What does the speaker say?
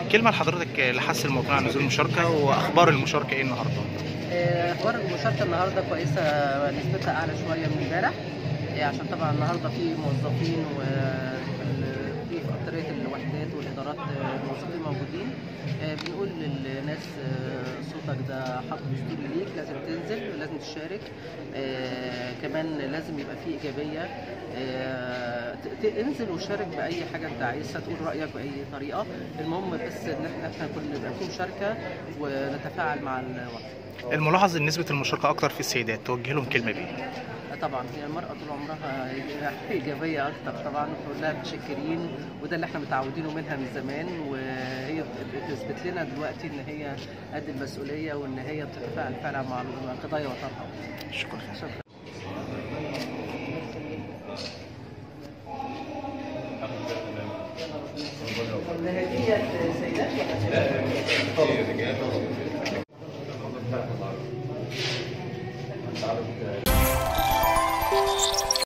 كلمه لحضرتك لحث المواطنين على نزول المشاركه واخبار المشاركه ايه النهارده آه، اخبار المشاركه النهارده كويسه نسبتها اعلى شويه من امبارح آه، عشان طبعا النهارده في موظفين وفي اكتريه الوحدات والادارات آه، الموظفين موجودين آه، بنقول للناس آه، صوتك ده حق دستوري ليك لازم تنزل ولازم تشارك آه، كمان لازم يبقى في ايجابيه آه، ت- ت- انزل وشارك باي حاجه انت عايزها تقول رايك باي طريقه المهم بس ان احنا احنا كل يبقى في مشاركه ونتفاعل مع الوقت الملاحظ ان نسبه المشاركه اكتر في السيدات توجه لهم كلمه بيه طبعا هي المرأة طول عمرها إيجابية أكتر طبعا بنقول لها متشكرين وده اللي احنا متعودينه منها من زمان وهي بت- بتثبت لنا دلوقتي إن هي قد المسؤولية وإن هي بتتفاعل فعلا مع قضايا وطنها. شكرا شكرا. هدية سيدات ولا